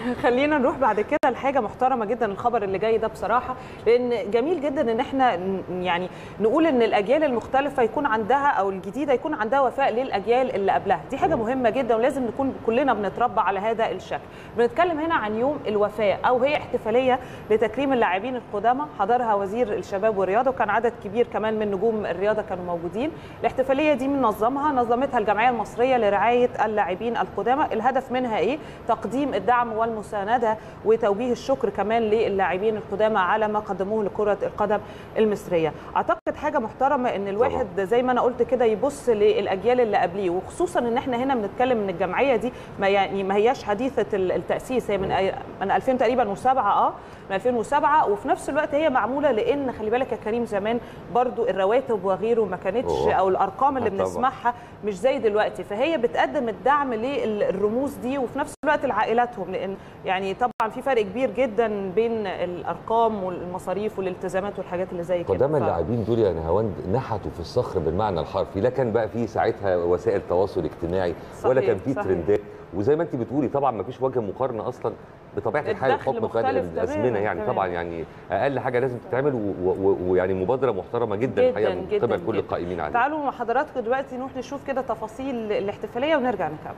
خلينا نروح بعد كده لحاجه محترمه جدا الخبر اللي جاي ده بصراحه لان جميل جدا ان احنا ن- يعني نقول ان الاجيال المختلفه يكون عندها او الجديده يكون عندها وفاء للاجيال اللي قبلها دي حاجه مهمه جدا ولازم نكون كلنا بنتربى على هذا الشكل بنتكلم هنا عن يوم الوفاء او هي احتفاليه لتكريم اللاعبين القدامى حضرها وزير الشباب والرياضه وكان عدد كبير كمان من نجوم الرياضه كانوا موجودين الاحتفاليه دي منظمها نظمتها الجمعيه المصريه لرعايه اللاعبين القدامى الهدف منها ايه تقديم الدعم والمسانده وتوجيه الشكر كمان للاعبين القدامى على ما قدموه لكره القدم المصريه اعتقد حاجه محترمه ان الواحد زي ما انا قلت كده يبص للاجيال اللي قبليه وخصوصا ان احنا هنا بنتكلم ان الجمعيه دي ما يعني ما هياش حديثه ال- التاسيس هي من أي- من 2000 تقريبا و7 اه من 2007 وفي نفس الوقت هي معموله لان خلي بالك يا كريم زمان برضو الرواتب وغيره ما كانتش أوه. او الارقام اللي آه طبعاً. بنسمعها مش زي دلوقتي فهي بتقدم الدعم للرموز دي وفي نفس الوقت لعائلاتهم لان يعني طبعا في فرق كبير جدا بين الارقام والمصاريف والالتزامات والحاجات اللي زي كده قدام ف- اللاعبين دول يعني هواند نحتوا في الصخر بالمعنى الحرفي لا كان بقى في ساعتها وسائل تواصل اجتماعي ولا صحيح، كان في صحيح. ترندات وزي ما انت بتقولي طبعا ما فيش وجه مقارنه اصلا بطبيعه الحال الدخل بحكم فرق مختلف الازمنه تماماً، يعني تماماً. طبعا يعني اقل حاجه لازم تتعمل و- و- ويعني مبادره محترمه جدا جدا الحقيقه من جدا قبل كل جداً. القائمين عليها تعالوا مع حضراتكم دلوقتي نروح نشوف كده تفاصيل الاحتفاليه ونرجع نكمل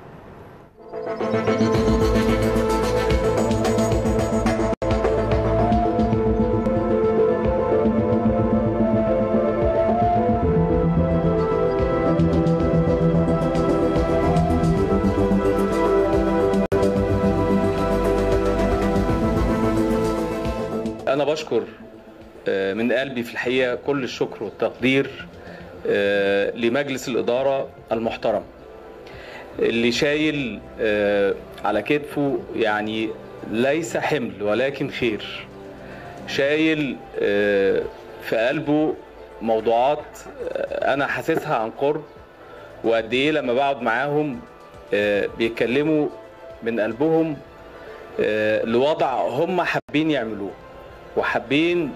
أنا بشكر آه، من قلبي في الحقيقة كل الشكر والتقدير آه، لمجلس الإدارة المحترم اللي شايل آه، على كتفه يعني ليس حمل ولكن خير شايل آه، في قلبه موضوعات آه، أنا حاسسها عن قرب وقد إيه لما بقعد معاهم آه، بيتكلموا من قلبهم آه، لوضع هم حابين يعملوه وحابين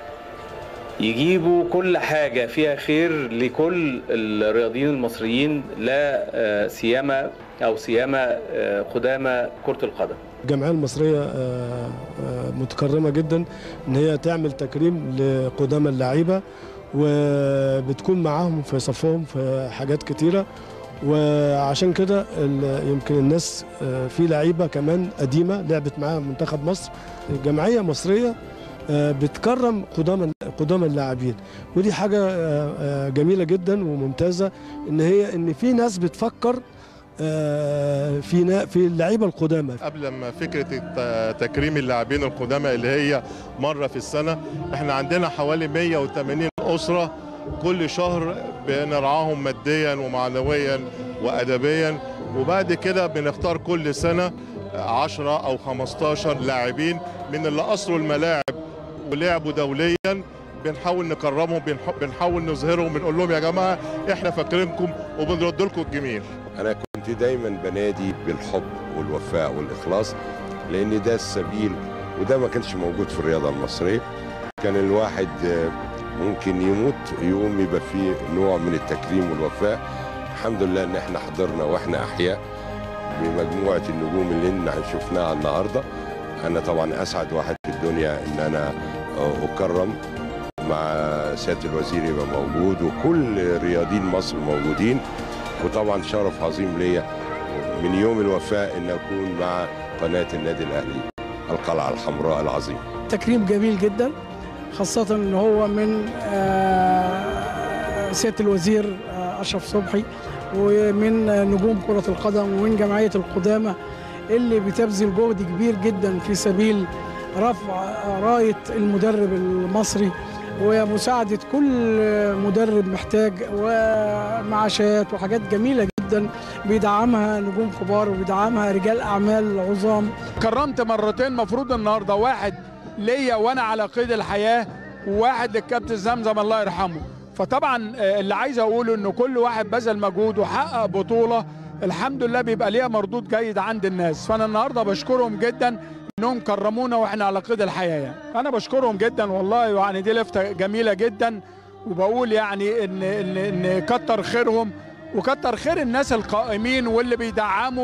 يجيبوا كل حاجة فيها خير لكل الرياضيين المصريين لا آه، سيما أو سيما آه، قدامى كرة القدم الجمعيه المصريه آه، آه، متكرمه جدا ان هي تعمل تكريم لقدامى اللعيبه وبتكون معاهم في صفهم في حاجات كتيره وعشان كده ال- يمكن الناس آه، في لعيبه كمان قديمه لعبت معاها منتخب مصر الجمعيه مصريه آه، بتكرم قدام قدام اللاعبين ودي حاجه آه، آه، جميله جدا وممتازه ان هي ان في ناس بتفكر آه، في نا- في اللعيبه القدامى قبل ما فكره الت- تكريم اللاعبين القدامى اللي هي مره في السنه احنا عندنا حوالي 180 اسره كل شهر بنرعاهم ماديا ومعنويا وادبيا وبعد كده بنختار كل سنه 10 او 15 لاعبين من اللي اصلوا الملاعب ولعبوا دوليا بنحاول نكرمهم بنح- بنحاول نظهرهم بنقول لهم يا جماعه احنا فاكرينكم وبنرد لكم الجميل أنا كنت دايما بنادي بالحب والوفاء والإخلاص لأن ده السبيل وده ما كانش موجود في الرياضة المصرية كان الواحد آه، ممكن يموت يقوم يبقى فيه نوع من التكريم والوفاء الحمد لله ان احنا حضرنا واحنا احياء بمجموعه النجوم اللي احنا شفناها النهارده انا طبعا اسعد واحد في الدنيا ان انا آه، اكرم مع سياده الوزير يبقى موجود وكل رياضيين مصر موجودين وطبعا شرف عظيم ليا من يوم الوفاء ان اكون مع قناه النادي الاهلي القلعه الحمراء العظيمه تكريم جميل جدا خاصة ان هو من آه، سيادة الوزير آه، اشرف صبحي ومن نجوم كرة القدم ومن جمعية القدامى اللي بتبذل جهد كبير جدا في سبيل رفع راية المدرب المصري ومساعدة كل مدرب محتاج ومعاشات وحاجات جميلة جدا بيدعمها نجوم كبار وبيدعمها رجال أعمال عظام كرمت مرتين مفروض النهارده واحد ليا وانا على قيد الحياه وواحد للكابتن زمزم الله يرحمه فطبعا آه، اللي عايز اقوله ان كل واحد بذل مجهود وحقق بطوله الحمد لله بيبقى ليها مردود جيد عند الناس فانا النهارده بشكرهم جدا انهم كرمونا واحنا على قيد الحياه يعني. انا بشكرهم جدا والله يعني دي لفته جميله جدا وبقول يعني ان ان ان كتر خيرهم وكتر خير الناس القائمين واللي بيدعموا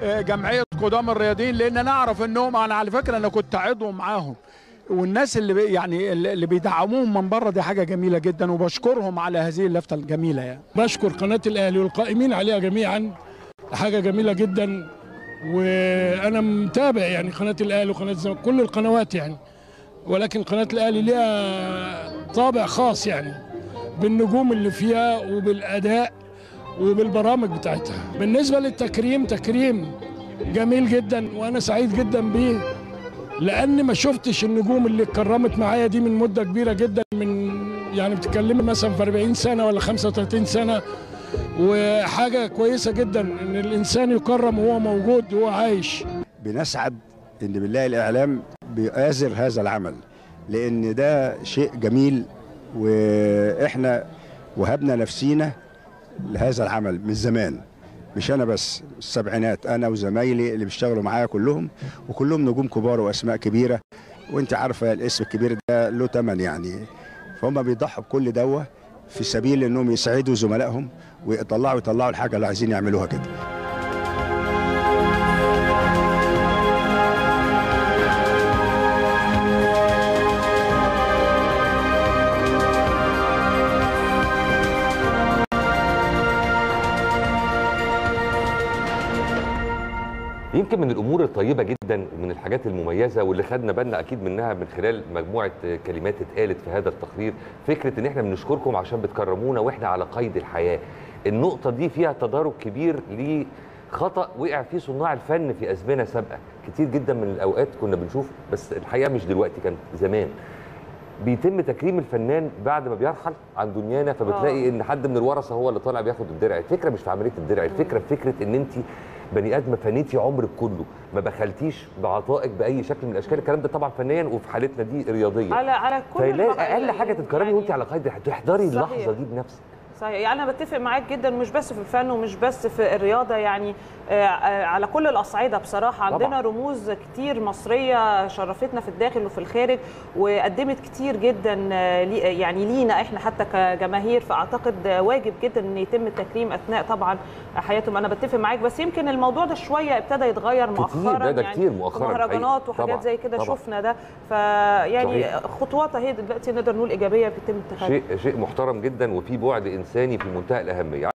آه، جمعيه قدام الرياضيين لان انا اعرف انهم انا على فكره انا كنت عضو معاهم والناس اللي بي يعني اللي بيدعموهم من بره دي حاجه جميله جدا وبشكرهم على هذه اللفته الجميله يعني بشكر قناة الأهلي والقائمين عليها جميعا حاجة جميلة جدا وأنا متابع يعني قناة الأهلي وقناة الزمالك كل القنوات يعني ولكن قناة الأهلي ليها طابع خاص يعني بالنجوم اللي فيها وبالأداء وبالبرامج بتاعتها بالنسبة للتكريم تكريم جميل جدا وأنا سعيد جدا بيه لأن ما شفتش النجوم اللي اتكرمت معايا دي من مدة كبيرة جدا من يعني بتتكلمي مثلا في 40 سنة ولا 35 سنة وحاجة كويسة جدا إن الإنسان يكرم وهو موجود وهو عايش بنسعد ان بالله الاعلام بيآزر هذا العمل لان ده شيء جميل واحنا وهبنا نفسينا لهذا العمل من زمان مش انا بس السبعينات انا وزمايلي اللي بيشتغلوا معايا كلهم وكلهم نجوم كبار واسماء كبيره وانت عارفه الاسم الكبير ده له ثمن يعني فهم بيضحوا بكل دوه في سبيل انهم يسعدوا زملائهم ويطلعوا يطلعوا الحاجه اللي عايزين يعملوها كده يمكن من الامور الطيبه جدا ومن الحاجات المميزه واللي خدنا بالنا اكيد منها من خلال مجموعه كلمات اتقالت في هذا التقرير فكره ان احنا بنشكركم عشان بتكرمونا واحنا على قيد الحياه النقطه دي فيها تدارك كبير لخطا وقع فيه صناع الفن في ازمنه سابقه كتير جدا من الاوقات كنا بنشوف بس الحقيقه مش دلوقتي كان زمان بيتم تكريم الفنان بعد ما بيرحل عن دنيانا فبتلاقي آه. ان حد من الورثه هو اللي طالع بياخد الدرع الفكره مش في عمليه الدرع الفكره في فكره ان انت بني ادم فنيتي عمرك كله ما بخلتيش بعطائك باي شكل من الاشكال الكلام ده طبعا فنيا وفي حالتنا دي رياضيه على على كل فلا المراحل اقل حاجه تتكرمي يعني- وانت على قيد الحياة، تحضري صحيح. اللحظه دي بنفسك صحيح يعني انا بتفق معاك جدا مش بس في الفن ومش بس في الرياضه يعني آه، آه، على كل الاصعده بصراحه عندنا طبعاً. رموز كتير مصريه شرفتنا في الداخل وفي الخارج وقدمت كتير جدا آه، لي- يعني لينا احنا حتى كجماهير فاعتقد آه، واجب جدا ان يتم التكريم اثناء طبعا حياتهم انا بتفق معاك بس يمكن الموضوع ده شويه ابتدى يتغير كتير، مؤخرا ده- ده يعني كتير مؤخراً في مهرجانات الحقيقة. وحاجات طبعاً، زي كده طبعاً. شفنا ده فيعني صحيح. خطوات اهي دلوقتي نقدر نقول ايجابيه بيتم اتخاذها شيء شيء محترم جدا وفي بعد انساني في منتهى الاهميه